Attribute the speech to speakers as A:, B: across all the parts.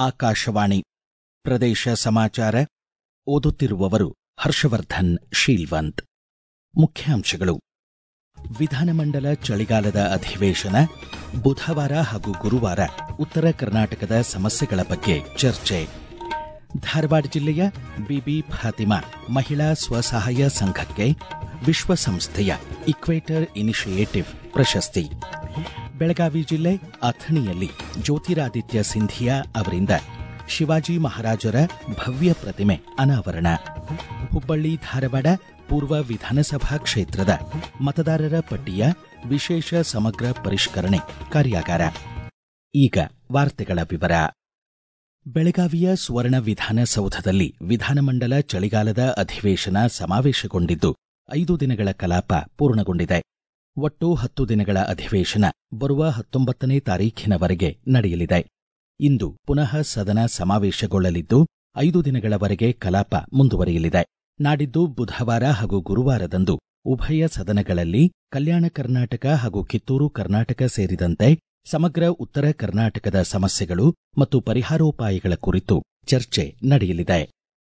A: ಆಕಾಶವಾಣಿ ಪ್ರದೇಶ ಸಮಾಚಾರ ಓದುತ್ತಿರುವವರು ಹರ್ಷವರ್ಧನ್ ಶೀಲ್ವಂತ್ ಮುಖ್ಯಾಂಶಗಳು ವಿಧಾನಮಂಡಲ ಚಳಿಗಾಲದ ಅಧಿವೇಶನ ಬುಧವಾರ ಹಾಗೂ ಗುರುವಾರ ಉತ್ತರ ಕರ್ನಾಟಕದ ಸಮಸ್ಯೆಗಳ ಬಗ್ಗೆ ಚರ್ಚೆ ಧಾರವಾಡ ಜಿಲ್ಲೆಯ ಬಿಬಿ ಫಾತಿಮಾ ಮಹಿಳಾ ಸ್ವಸಹಾಯ ಸಂಘಕ್ಕೆ ವಿಶ್ವಸಂಸ್ಥೆಯ ಇಕ್ವೇಟರ್ ಇನಿಷಿಯೇಟಿವ್ ಪ್ರಶಸ್ತಿ ಬೆಳಗಾವಿ ಜಿಲ್ಲೆ ಅಥಣಿಯಲ್ಲಿ ಜ್ಯೋತಿರಾದಿತ್ಯ ಸಿಂಧಿಯಾ ಅವರಿಂದ ಶಿವಾಜಿ ಮಹಾರಾಜರ ಭವ್ಯ ಪ್ರತಿಮೆ ಅನಾವರಣ ಹುಬ್ಬಳ್ಳಿ ಧಾರವಾಡ ಪೂರ್ವ ವಿಧಾನಸಭಾ ಕ್ಷೇತ್ರದ ಮತದಾರರ ಪಟ್ಟಿಯ ವಿಶೇಷ ಸಮಗ್ರ ಪರಿಷ್ಕರಣೆ ಕಾರ್ಯಾಗಾರ ಈಗ ವಾರ್ತೆಗಳ ವಿವರ ಬೆಳಗಾವಿಯ ಸುವರ್ಣ ವಿಧಾನಸೌಧದಲ್ಲಿ ವಿಧಾನಮಂಡಲ ಚಳಿಗಾಲದ ಅಧಿವೇಶನ ಸಮಾವೇಶಗೊಂಡಿದ್ದು ಐದು ದಿನಗಳ ಕಲಾಪ ಪೂರ್ಣಗೊಂಡಿದೆ ಒಟ್ಟು ಹತ್ತು ದಿನಗಳ ಅಧಿವೇಶನ ಬರುವ ಹತ್ತೊಂಬತ್ತನೇ ತಾರೀಖಿನವರೆಗೆ ನಡೆಯಲಿದೆ ಇಂದು ಪುನಃ ಸದನ ಸಮಾವೇಶಗೊಳ್ಳಲಿದ್ದು ಐದು ದಿನಗಳವರೆಗೆ ಕಲಾಪ ಮುಂದುವರಿಯಲಿದೆ ನಾಡಿದ್ದು ಬುಧವಾರ ಹಾಗೂ ಗುರುವಾರದಂದು ಉಭಯ ಸದನಗಳಲ್ಲಿ ಕಲ್ಯಾಣ ಕರ್ನಾಟಕ ಹಾಗೂ ಕಿತ್ತೂರು ಕರ್ನಾಟಕ ಸೇರಿದಂತೆ ಸಮಗ್ರ ಉತ್ತರ ಕರ್ನಾಟಕದ ಸಮಸ್ಯೆಗಳು ಮತ್ತು ಪರಿಹಾರೋಪಾಯಗಳ ಕುರಿತು ಚರ್ಚೆ ನಡೆಯಲಿದೆ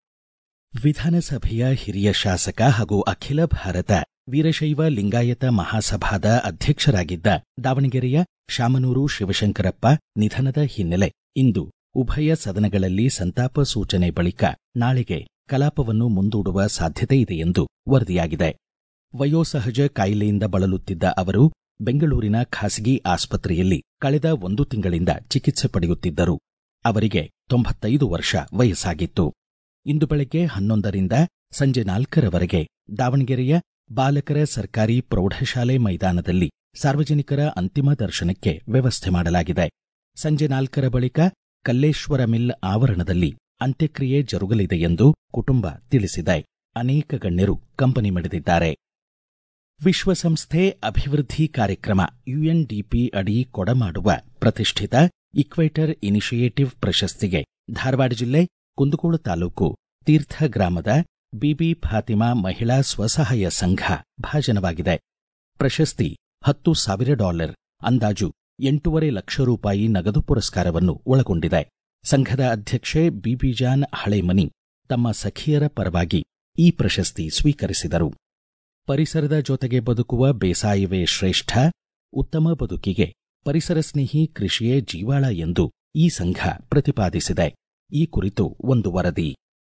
A: ವಿಧಾನಸಭೆಯ ಹಿರಿಯ ಶಾಸಕ ಹಾಗೂ ಅಖಿಲ ಭಾರತ ವೀರಶೈವ ಲಿಂಗಾಯತ ಮಹಾಸಭಾದ ಅಧ್ಯಕ್ಷರಾಗಿದ್ದ ದಾವಣಗೆರೆಯ ಶಾಮನೂರು ಶಿವಶಂಕರಪ್ಪ ನಿಧನದ ಹಿನ್ನೆಲೆ ಇಂದು ಉಭಯ ಸದನಗಳಲ್ಲಿ ಸಂತಾಪ ಸೂಚನೆ ಬಳಿಕ ನಾಳೆಗೆ ಕಲಾಪವನ್ನು ಮುಂದೂಡುವ ಸಾಧ್ಯತೆ ಇದೆ ಎಂದು ವರದಿಯಾಗಿದೆ ವಯೋಸಹಜ ಕಾಯಿಲೆಯಿಂದ ಬಳಲುತ್ತಿದ್ದ ಅವರು ಬೆಂಗಳೂರಿನ ಖಾಸಗಿ ಆಸ್ಪತ್ರೆಯಲ್ಲಿ ಕಳೆದ ಒಂದು ತಿಂಗಳಿಂದ ಚಿಕಿತ್ಸೆ ಪಡೆಯುತ್ತಿದ್ದರು ಅವರಿಗೆ ತೊಂಬತ್ತೈದು ವರ್ಷ ವಯಸ್ಸಾಗಿತ್ತು ಇಂದು ಬೆಳಗ್ಗೆ ಹನ್ನೊಂದರಿಂದ ಸಂಜೆ ನಾಲ್ಕರವರೆಗೆ ದಾವಣಗೆರೆಯ ಬಾಲಕರ ಸರ್ಕಾರಿ ಪ್ರೌಢಶಾಲೆ ಮೈದಾನದಲ್ಲಿ ಸಾರ್ವಜನಿಕರ ಅಂತಿಮ ದರ್ಶನಕ್ಕೆ ವ್ಯವಸ್ಥೆ ಮಾಡಲಾಗಿದೆ ಸಂಜೆ ನಾಲ್ಕರ ಬಳಿಕ ಕಲ್ಲೇಶ್ವರ ಮಿಲ್ ಆವರಣದಲ್ಲಿ ಅಂತ್ಯಕ್ರಿಯೆ ಜರುಗಲಿದೆ ಎಂದು ಕುಟುಂಬ ತಿಳಿಸಿದೆ ಅನೇಕ ಗಣ್ಯರು ಕಂಬನಿ ಮಿಡಿದಿದ್ದಾರೆ ವಿಶ್ವಸಂಸ್ಥೆ ಅಭಿವೃದ್ಧಿ ಕಾರ್ಯಕ್ರಮ ಯುಎನ್ಡಿಪಿ ಅಡಿ ಕೊಡಮಾಡುವ ಪ್ರತಿಷ್ಠಿತ ಇಕ್ವೇಟರ್ ಇನಿಷಿಯೇಟಿವ್ ಪ್ರಶಸ್ತಿಗೆ ಧಾರವಾಡ ಜಿಲ್ಲೆ ಕುಂದಗೋಳ ತಾಲೂಕು ತೀರ್ಥ ಗ್ರಾಮದ ಬಿಬಿ ಫಾತಿಮಾ ಮಹಿಳಾ ಸ್ವಸಹಾಯ ಸಂಘ ಭಾಜನವಾಗಿದೆ ಪ್ರಶಸ್ತಿ ಹತ್ತು ಸಾವಿರ ಡಾಲರ್ ಅಂದಾಜು ಎಂಟೂವರೆ ಲಕ್ಷ ರೂಪಾಯಿ ನಗದು ಪುರಸ್ಕಾರವನ್ನು ಒಳಗೊಂಡಿದೆ ಸಂಘದ ಅಧ್ಯಕ್ಷೆ ಬಿಬಿಜಾನ್ ಹಳೇಮನಿ ತಮ್ಮ ಸಖಿಯರ ಪರವಾಗಿ ಈ ಪ್ರಶಸ್ತಿ ಸ್ವೀಕರಿಸಿದರು ಪರಿಸರದ ಜೊತೆಗೆ ಬದುಕುವ ಬೇಸಾಯವೇ ಶ್ರೇಷ್ಠ ಉತ್ತಮ ಬದುಕಿಗೆ ಪರಿಸರ ಸ್ನೇಹಿ ಕೃಷಿಯೇ ಜೀವಾಳ ಎಂದು ಈ ಸಂಘ ಪ್ರತಿಪಾದಿಸಿದೆ ಈ ಕುರಿತು ಒಂದು ವರದಿ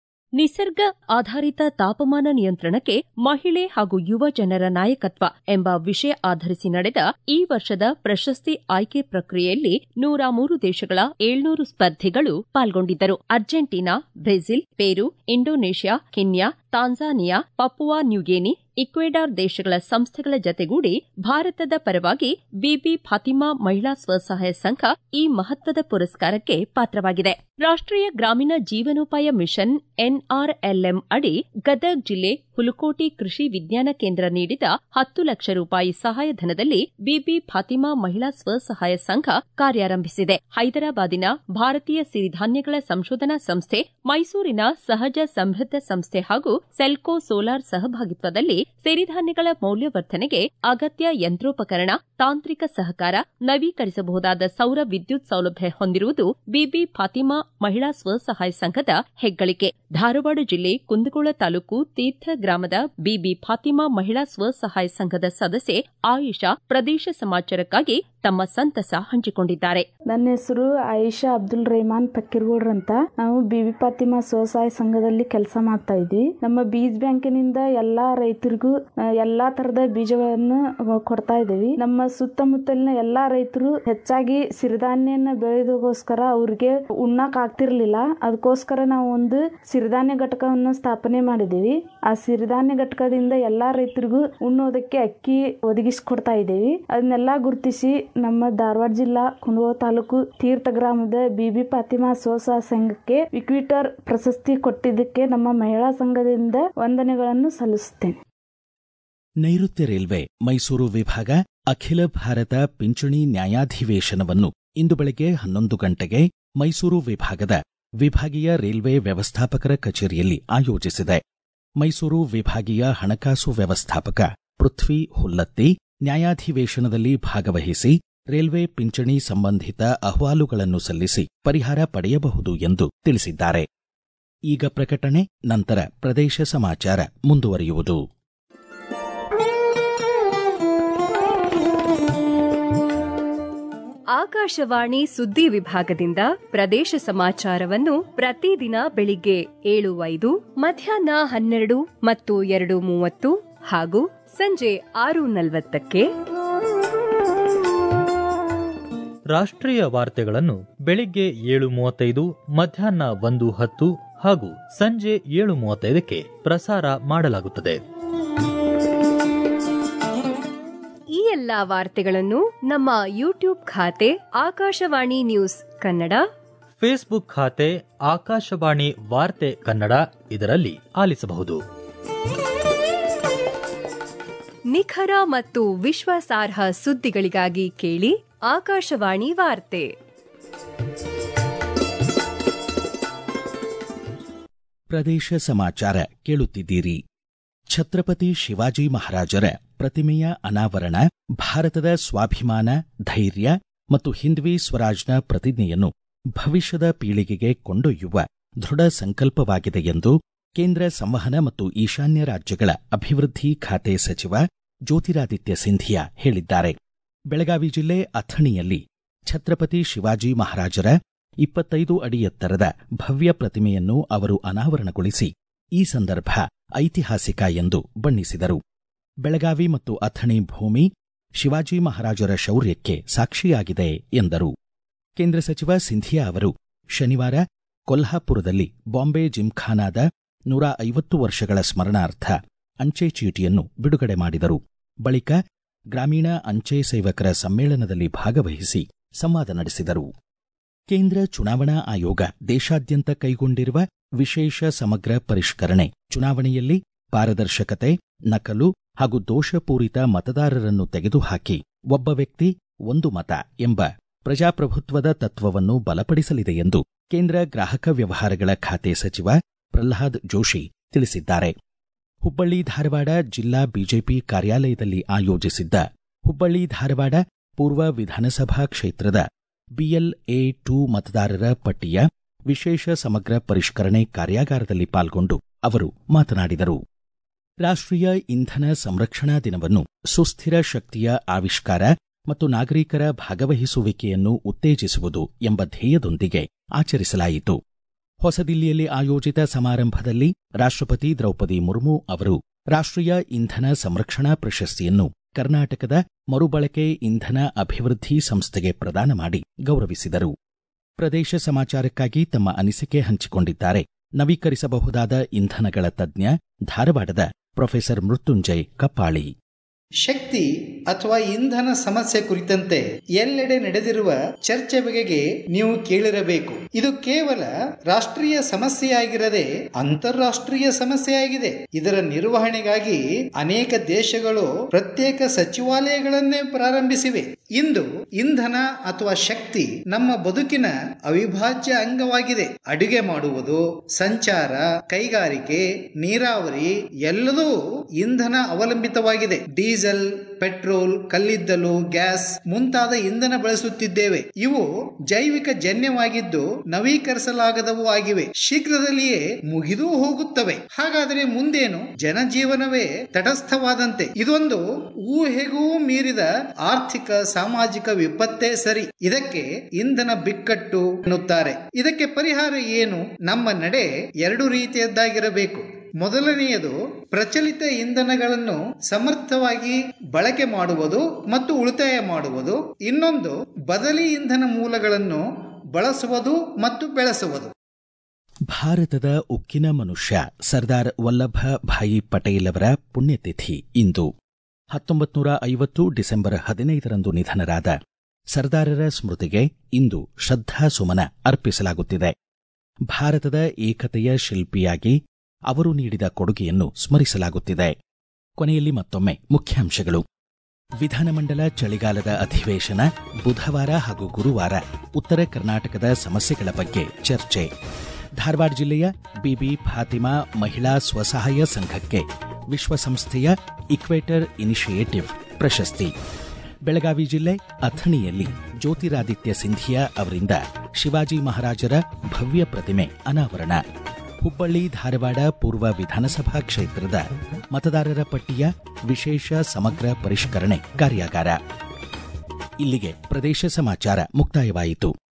B: ನಿಸರ್ಗ ಆಧಾರಿತ ತಾಪಮಾನ ನಿಯಂತ್ರಣಕ್ಕೆ ಮಹಿಳೆ ಹಾಗೂ ಯುವ ಜನರ ನಾಯಕತ್ವ ಎಂಬ ವಿಷಯ ಆಧರಿಸಿ ನಡೆದ ಈ ವರ್ಷದ ಪ್ರಶಸ್ತಿ ಆಯ್ಕೆ ಪ್ರಕ್ರಿಯೆಯಲ್ಲಿ ನೂರ ಮೂರು ದೇಶಗಳ ಏಳ್ನೂರು ಸ್ಪರ್ಧಿಗಳು ಪಾಲ್ಗೊಂಡಿದ್ದರು Argentina Brazil Peru Indonesia Kenya Tanzania Papua New Guinea Ecuador ದೇಶಗಳ ಸಂಸ್ಥೆಗಳ ಜತೆಗೂಡಿ ಭಾರತದ ಪರವಾಗಿ ಬಿಬಿ ಫಾತಿಮಾ ಮಹಿಳಾ ಸ್ವಸಹಾಯ ಸಂಘ ಈ ಮಹತ್ವದ ಪುರಸ್ಕಾರಕ್ಕೆ ಪಾತ್ರವಾಗಿದೆ ರಾಷ್ಟೀಯ ಗ್ರಾಮೀಣ ಜೀವನೋಪಾಯ ಮಿಷನ್ ಎನ್ಆರ್ಎಲ್ಎಂ ಅಡಿ ಗದಗ್ ಜಿಲ್ಲೆ ಹುಲಕೋಟಿ ಕೃಷಿ ವಿಜ್ಞಾನ ಕೇಂದ್ರ ನೀಡಿದ ಹತ್ತು ಲಕ್ಷ ರೂಪಾಯಿ ಸಹಾಯಧನದಲ್ಲಿ ಬಿಬಿ ಫಾತಿಮಾ ಮಹಿಳಾ ಸ್ವಸಹಾಯ ಸಂಘ ಕಾರ್ಯಾರಂಭಿಸಿದೆ ಹೈದರಾಬಾದಿನ ಭಾರತೀಯ ಸಿರಿಧಾನ್ಯಗಳ ಸಂಶೋಧನಾ ಸಂಸ್ಥೆ ಮೈಸೂರಿನ ಸಹಜ ಸಮೃದ್ಧ ಸಂಸ್ಥೆ ಹಾಗೂ ಸೆಲ್ಕೋ ಸೋಲಾರ್ ಸಹಭಾಗಿತ್ವದಲ್ಲಿ ಸಿರಿಧಾನ್ಯಗಳ ಮೌಲ್ಯವರ್ಧನೆಗೆ ಅಗತ್ಯ ಯಂತ್ರೋಪಕರಣ ತಾಂತ್ರಿಕ ಸಹಕಾರ ನವೀಕರಿಸಬಹುದಾದ ಸೌರ ವಿದ್ಯುತ್ ಸೌಲಭ್ಯ ಹೊಂದಿರುವುದು ಬಿಬಿ ಫಾತಿಮಾ ಮಹಿಳಾ ಸ್ವಸಹಾಯ ಸಂಘದ ಹೆಗ್ಗಳಿಕೆ ಧಾರವಾಡ ಜಿಲ್ಲೆ ಕುಂದಗೋಳ ತಾಲೂಕು ತೀರ್ಥ ಗ್ರಾಮದ ಬಿಬಿ ಫಾತಿಮಾ ಮಹಿಳಾ ಸ್ವಸಹಾಯ ಸಂಘದ ಸದಸ್ಯೆ ಆಯಿಷಾ ಪ್ರದೇಶ ಸಮಾಚಾರಕ್ಕಾಗಿ ತಮ್ಮ ಸಂತಸ ಹಂಚಿಕೊಂಡಿದ್ದಾರೆ
C: ನನ್ನ ಹೆಸರು ಆಯಿಷಾ ಅಬ್ದುಲ್ ರೆಹಮಾನ್ ಪಕ್ಕಿರ್ಗೌಡ್ರ ಅಂತ ನಾವು ಬಿಬಿ ಫಾತಿಮಾ ಸ್ವಸಹಾಯ ಸಂಘದಲ್ಲಿ ಕೆಲಸ ಮಾಡ್ತಾ ಇದ್ವಿ ನಮ್ಮ ಬೀಜ ಬ್ಯಾಂಕಿನಿಂದ ಎಲ್ಲಾ ರೈತರಿಗೂ ಎಲ್ಲಾ ತರದ ಬೀಜಗಳನ್ನು ಕೊಡ್ತಾ ಇದ್ದೀವಿ ನಮ್ಮ ಸುತ್ತಮುತ್ತಲಿನ ಎಲ್ಲಾ ರೈತರು ಹೆಚ್ಚಾಗಿ ಸಿರಿಧಾನ್ಯನ ಬೆಳೆದೋಸ್ಕರ ಅವ್ರಿಗೆ ಉಣ್ಣಾಕ್ ಆಗ್ತಿರ್ಲಿಲ್ಲ ಅದಕ್ಕೋಸ್ಕರ ನಾವು ಒಂದು ಸಿರಿಧಾನ್ಯ ಘಟಕವನ್ನು ಸ್ಥಾಪನೆ ಮಾಡಿದ್ದೀವಿ ಆ ಸಿರಿಧಾನ್ಯ ಘಟಕದಿಂದ ಎಲ್ಲಾ ರೈತರಿಗೂ ಉಣ್ಣೋದಕ್ಕೆ ಅಕ್ಕಿ ಒದಗಿಸಿಕೊಡ್ತಾ ಇದ್ದೀವಿ ಅದನ್ನೆಲ್ಲಾ ಗುರುತಿಸಿ ನಮ್ಮ ಧಾರವಾಡ ಜಿಲ್ಲಾ ಕುಂದಗೋಳ ತಾಲೂಕು ತೀರ್ಥ ಗ್ರಾಮದ ಬಿಬಿ ಫಾತಿಮಾ ಸ್ವಸಹಾಯ ಸಂಘಕ್ಕೆ ಇಕ್ವಿಟರ್ ಪ್ರಶಸ್ತಿ ಕೊಟ್ಟಿದ್ದಕ್ಕೆ ನಮ್ಮ ಮಹಿಳಾ ಸಂಘದಿಂದ ವಂದನೆಗಳನ್ನು ಸಲ್ಲಿಸುತ್ತೇನೆ
A: ನೈಋತ್ಯ ರೈಲ್ವೆ ಮೈಸೂರು ವಿಭಾಗ ಅಖಿಲ ಭಾರತ ಪಿಂಚಣಿ ನ್ಯಾಯಾಧಿವೇಶನವನ್ನು ಇಂದು ಬೆಳಗ್ಗೆ ಹನ್ನೊಂದು ಗಂಟೆಗೆ ಮೈಸೂರು ವಿಭಾಗದ ವಿಭಾಗೀಯ ರೈಲ್ವೆ ವ್ಯವಸ್ಥಾಪಕರ ಕಚೇರಿಯಲ್ಲಿ ಆಯೋಜಿಸಿದೆ ಮೈಸೂರು ವಿಭಾಗೀಯ ಹಣಕಾಸು ವ್ಯವಸ್ಥಾಪಕ ಪೃಥ್ವಿ ಹುಲ್ಲತ್ತಿ ನ್ಯಾಯಾಧಿವೇಶನದಲ್ಲಿ ಭಾಗವಹಿಸಿ ರೈಲ್ವೆ ಪಿಂಚಣಿ ಸಂಬಂಧಿತ ಅಹವಾಲುಗಳನ್ನು ಸಲ್ಲಿಸಿ ಪರಿಹಾರ ಪಡೆಯಬಹುದು ಎಂದು ತಿಳಿಸಿದ್ದಾರೆ ಈಗ ಪ್ರಕಟಣೆ ನಂತರ ಪ್ರದೇಶ ಸಮಾಚಾರ ಮುಂದುವರಿಯುವುದು
B: ಆಕಾಶವಾಣಿ ಸುದ್ದಿ ವಿಭಾಗದಿಂದ ಪ್ರದೇಶ ಸಮಾಚಾರವನ್ನು ಪ್ರತಿದಿನ ಬೆಳಿಗ್ಗೆ ಏಳು ಐದು ಮಧ್ಯಾಹ್ನ ಹನ್ನೆರಡು ಮತ್ತು ಎರಡು ಮೂವತ್ತು ಹಾಗೂ ಸಂಜೆ ಆರು ನಲವತ್ತಕ್ಕೆ
D: ರಾಷ್ಟ್ರೀಯ ವಾರ್ತೆಗಳನ್ನು ಬೆಳಿಗ್ಗೆ ಏಳು ಮೂವತ್ತೈದು ಮಧ್ಯಾಹ್ನ ಒಂದು ಹತ್ತು ಹಾಗೂ ಸಂಜೆ ಏಳು ಮೂವತ್ತೈದಕ್ಕೆ ಪ್ರಸಾರ ಮಾಡಲಾಗುತ್ತದೆ
B: ಈ ಎಲ್ಲಾ ವಾರ್ತೆಗಳನ್ನು ನಮ್ಮ ಯೂಟ್ಯೂಬ್ ಖಾತೆ ಆಕಾಶವಾಣಿ ನ್ಯೂಸ್ ಕನ್ನಡ
D: ಫೇಸ್ಬುಕ್ ಖಾತೆ ಆಕಾಶವಾಣಿ ವಾರ್ತೆ ಕನ್ನಡ ಇದರಲ್ಲಿ ಆಲಿಸಬಹುದು
B: ನಿಖರ ಮತ್ತು ವಿಶ್ವಾಸಾರ್ಹ ಸುದ್ದಿಗಳಿಗಾಗಿ ಕೇಳಿ ಆಕಾಶವಾಣಿ ವಾರ್ತೆ
A: ಪ್ರದೇಶ ಸಮಾಚಾರ ಕೇಳುತ್ತಿದ್ದೀರಿ ಛತ್ರಪತಿ ಶಿವಾಜಿ ಮಹಾರಾಜರ ಪ್ರತಿಮೆಯ ಅನಾವರಣ ಭಾರತದ ಸ್ವಾಭಿಮಾನ ಧೈರ್ಯ ಮತ್ತು ಹಿಂದ್ವಿ ಸ್ವರಾಜ್ನ ಪ್ರತಿಜ್ಞೆಯನ್ನು ಭವಿಷ್ಯದ ಪೀಳಿಗೆಗೆ ಕೊಂಡೊಯ್ಯುವ ದೃಢ ಸಂಕಲ್ಪವಾಗಿದೆ ಎಂದು ಕೇಂದ್ರ ಸಂವಹನ ಮತ್ತು ಈಶಾನ್ಯ ರಾಜ್ಯಗಳ ಅಭಿವೃದ್ಧಿ ಖಾತೆ ಸಚಿವ ಜ್ಯೋತಿರಾದಿತ್ಯ ಸಿಂಧಿಯಾ ಹೇಳಿದ್ದಾರೆ ಬೆಳಗಾವಿ ಜಿಲ್ಲೆ ಅಥಣಿಯಲ್ಲಿ ಛತ್ರಪತಿ ಶಿವಾಜಿ ಮಹಾರಾಜರ ಇಪ್ಪತ್ತೈದು ಅಡಿ ಎತ್ತರದ ಭವ್ಯ ಪ್ರತಿಮೆಯನ್ನು ಅವರು ಅನಾವರಣಗೊಳಿಸಿ ಈ ಸಂದರ್ಭ ಐತಿಹಾಸಿಕ ಎಂದು ಬಣ್ಣಿಸಿದರು ಬೆಳಗಾವಿ ಮತ್ತು ಅಥಣಿ ಭೂಮಿ ಶಿವಾಜಿ ಮಹಾರಾಜರ ಶೌರ್ಯಕ್ಕೆ ಸಾಕ್ಷಿಯಾಗಿದೆ ಎಂದರು ಕೇಂದ್ರ ಸಚಿವ ಸಿಂಧಿಯಾ ಅವರು ಶನಿವಾರ ಕೊಲ್ಹಾಪುರದಲ್ಲಿ ಬಾಂಬೆ ಜಿಮ್ಖಾನಾದ ನೂರ ಐವತ್ತು ವರ್ಷಗಳ ಸ್ಮರಣಾರ್ಥ ಅಂಚೆ ಚೀಟಿಯನ್ನು ಬಿಡುಗಡೆ ಮಾಡಿದರು ಬಳಿಕ ಗ್ರಾಮೀಣ ಅಂಚೆ ಸೇವಕರ ಸಮ್ಮೇಳನದಲ್ಲಿ ಭಾಗವಹಿಸಿ ಸಂವಾದ ನಡೆಸಿದರು ಕೇಂದ್ರ ಚುನಾವಣಾ ಆಯೋಗ ದೇಶಾದ್ಯಂತ ಕೈಗೊಂಡಿರುವ ವಿಶೇಷ ಸಮಗ್ರ ಪರಿಷ್ಕರಣೆ ಚುನಾವಣೆಯಲ್ಲಿ ಪಾರದರ್ಶಕತೆ ನಕಲು ಹಾಗೂ ದೋಷಪೂರಿತ ಮತದಾರರನ್ನು ತೆಗೆದುಹಾಕಿ ಒಬ್ಬ ವ್ಯಕ್ತಿ ಒಂದು ಮತ ಎಂಬ ಪ್ರಜಾಪ್ರಭುತ್ವದ ತತ್ವವನ್ನು ಬಲಪಡಿಸಲಿದೆ ಎಂದು ಕೇಂದ್ರ ಗ್ರಾಹಕ ವ್ಯವಹಾರಗಳ ಖಾತೆ ಸಚಿವ ಪ್ರಹ್ಲಾದ್ ಜೋಶಿ ತಿಳಿಸಿದ್ದಾರೆ ಹುಬ್ಬಳ್ಳಿ ಧಾರವಾಡ ಜಿಲ್ಲಾ ಬಿಜೆಪಿ ಕಾರ್ಯಾಲಯದಲ್ಲಿ ಆಯೋಜಿಸಿದ್ದ ಹುಬ್ಬಳ್ಳಿ ಧಾರವಾಡ ಪೂರ್ವ ವಿಧಾನಸಭಾ ಕ್ಷೇತ್ರದ ಬಿಎಲ್ಎ ಟು ಮತದಾರರ ಪಟ್ಟಿಯ ವಿಶೇಷ ಸಮಗ್ರ ಪರಿಷ್ಕರಣೆ ಕಾರ್ಯಾಗಾರದಲ್ಲಿ ಪಾಲ್ಗೊಂಡು ಅವರು ಮಾತನಾಡಿದರು ರಾಷ್ಟ್ರೀಯ ಇಂಧನ ಸಂರಕ್ಷಣಾ ದಿನವನ್ನು ಸುಸ್ಥಿರ ಶಕ್ತಿಯ ಆವಿಷ್ಕಾರ ಮತ್ತು ನಾಗರಿಕರ ಭಾಗವಹಿಸುವಿಕೆಯನ್ನು ಉತ್ತೇಜಿಸುವುದು ಎಂಬ ಧ್ಯೇಯದೊಂದಿಗೆ ಆಚರಿಸಲಾಯಿತು ಹೊಸದಿಲ್ಲಿಯಲ್ಲಿ ಆಯೋಜಿತ ಸಮಾರಂಭದಲ್ಲಿ ರಾಷ್ಟ್ರಪತಿ ದ್ರೌಪದಿ ಮುರ್ಮು ಅವರು ರಾಷ್ಟ್ರೀಯ ಇಂಧನ ಸಂರಕ್ಷಣಾ ಪ್ರಶಸ್ತಿಯನ್ನು ಕರ್ನಾಟಕದ ಮರುಬಳಕೆ ಇಂಧನ ಅಭಿವೃದ್ಧಿ ಸಂಸ್ಥೆಗೆ ಪ್ರದಾನ ಮಾಡಿ ಗೌರವಿಸಿದರು ಪ್ರದೇಶ ಸಮಾಚಾರಕ್ಕಾಗಿ ತಮ್ಮ ಅನಿಸಿಕೆ ಹಂಚಿಕೊಂಡಿದ್ದಾರೆ ನವೀಕರಿಸಬಹುದಾದ ಇಂಧನಗಳ ತಜ್ಞ ಧಾರವಾಡದ ಪ್ರೊಫೆಸರ್ ಮೃತ್ಯುಂಜಯ್ ಕಪ್ಪಾಳಿ
E: ಶಕ್ತಿ ಅಥವಾ ಇಂಧನ ಸಮಸ್ಯೆ ಕುರಿತಂತೆ ಎಲ್ಲೆಡೆ ನಡೆದಿರುವ ಚರ್ಚೆ ಬಗೆಗೆ ನೀವು ಕೇಳಿರಬೇಕು ಇದು ಕೇವಲ ರಾಷ್ಟ್ರೀಯ ಸಮಸ್ಯೆಯಾಗಿರದೆ ಅಂತಾರಾಷ್ಟ್ರೀಯ ಸಮಸ್ಯೆಯಾಗಿದೆ ಇದರ ನಿರ್ವಹಣೆಗಾಗಿ ಅನೇಕ ದೇಶಗಳು ಪ್ರತ್ಯೇಕ ಸಚಿವಾಲಯಗಳನ್ನೇ ಪ್ರಾರಂಭಿಸಿವೆ ಇಂದು ಇಂಧನ ಅಥವಾ ಶಕ್ತಿ ನಮ್ಮ ಬದುಕಿನ ಅವಿಭಾಜ್ಯ ಅಂಗವಾಗಿದೆ ಅಡುಗೆ ಮಾಡುವುದು ಸಂಚಾರ ಕೈಗಾರಿಕೆ ನೀರಾವರಿ ಎಲ್ಲದೂ ಇಂಧನ ಅವಲಂಬಿತವಾಗಿದೆ ಡೀಸೆಲ್ ಪೆಟ್ರೋಲ್ ಕಲ್ಲಿದ್ದಲು ಗ್ಯಾಸ್ ಮುಂತಾದ ಇಂಧನ ಬಳಸುತ್ತಿದ್ದೇವೆ ಇವು ಜೈವಿಕ ಜನ್ಯವಾಗಿದ್ದು ನವೀಕರಿಸಲಾಗದವು ಆಗಿವೆ ಶೀಘ್ರದಲ್ಲಿಯೇ ಮುಗಿದೂ ಹೋಗುತ್ತವೆ ಹಾಗಾದರೆ ಮುಂದೇನು ಜನಜೀವನವೇ ತಟಸ್ಥವಾದಂತೆ ಇದೊಂದು ಊಹೆಗೂ ಮೀರಿದ ಆರ್ಥಿಕ ಸಾಮಾಜಿಕ ವಿಪತ್ತೇ ಸರಿ ಇದಕ್ಕೆ ಇಂಧನ ಬಿಕ್ಕಟ್ಟು ಎನ್ನುತ್ತಾರೆ ಇದಕ್ಕೆ ಪರಿಹಾರ ಏನು ನಮ್ಮ ನಡೆ ಎರಡು ರೀತಿಯದ್ದಾಗಿರಬೇಕು ಮೊದಲನೆಯದು ಪ್ರಚಲಿತ ಇಂಧನಗಳನ್ನು ಸಮರ್ಥವಾಗಿ ಬಳಕೆ ಮಾಡುವುದು ಮತ್ತು ಉಳಿತಾಯ ಮಾಡುವುದು ಇನ್ನೊಂದು ಬದಲಿ ಇಂಧನ ಮೂಲಗಳನ್ನು ಬಳಸುವುದು ಮತ್ತು ಬೆಳೆಸುವುದು
A: ಭಾರತದ ಉಕ್ಕಿನ ಮನುಷ್ಯ ಸರ್ದಾರ್ ವಲ್ಲಭ ಭಾಯಿ ಪಟೇಲ್ ಅವರ ಪುಣ್ಯತಿಥಿ ಇಂದು ಹತ್ತೊಂಬತ್ತು ನೂರ ಐವತ್ತು ಡಿಸೆಂಬರ್ ಹದಿನೈದರಂದು ನಿಧನರಾದ ಸರ್ದಾರರ ಸ್ಮೃತಿಗೆ ಇಂದು ಶ್ರದ್ಧಾಸುಮನ ಅರ್ಪಿಸಲಾಗುತ್ತಿದೆ ಭಾರತದ ಏಕತೆಯ ಶಿಲ್ಪಿಯಾಗಿ ಅವರು ನೀಡಿದ ಕೊಡುಗೆಯನ್ನು ಸ್ಮರಿಸಲಾಗುತ್ತಿದೆ ಕೊನೆಯಲ್ಲಿ ಮತ್ತೊಮ್ಮೆ ಮುಖ್ಯಾಂಶಗಳು ವಿಧಾನಮಂಡಲ ಚಳಿಗಾಲದ ಅಧಿವೇಶನ ಬುಧವಾರ ಹಾಗೂ ಗುರುವಾರ ಉತ್ತರ ಕರ್ನಾಟಕದ ಸಮಸ್ಯೆಗಳ ಬಗ್ಗೆ ಚರ್ಚೆ ಧಾರವಾಡ ಜಿಲ್ಲೆಯ ಬಿಬಿ ಫಾತಿಮಾ ಮಹಿಳಾ ಸ್ವಸಹಾಯ ಸಂಘಕ್ಕೆ ವಿಶ್ವಸಂಸ್ಥೆಯ ಇಕ್ವೇಟರ್ ಇನಿಷಿಯೇಟಿವ್ ಪ್ರಶಸ್ತಿ ಬೆಳಗಾವಿ ಜಿಲ್ಲೆ ಅಥಣಿಯಲ್ಲಿ ಜ್ಯೋತಿರಾದಿತ್ಯ ಸಿಂಧಿಯಾ ಅವರಿಂದ ಶಿವಾಜಿ ಮಹಾರಾಜರ ಭವ್ಯ ಪ್ರತಿಮೆ ಅನಾವರಣ ಹುಬ್ಬಳ್ಳಿ ಧಾರವಾಡ ಪೂರ್ವ ವಿಧಾನಸಭಾ ಕ್ಷೇತ್ರದ ಮತದಾರರ ಪಟ್ಟಿಯ ವಿಶೇಷ ಸಮಗ್ರ ಪರಿಷ್ಕರಣೆ ಕಾರ್ಯಾಗಾರ ಇಲ್ಲಿಗೆ ಪ್ರದೇಶ ಸಮಾಚಾರ ಮುಕ್ತಾಯವಾಯಿತು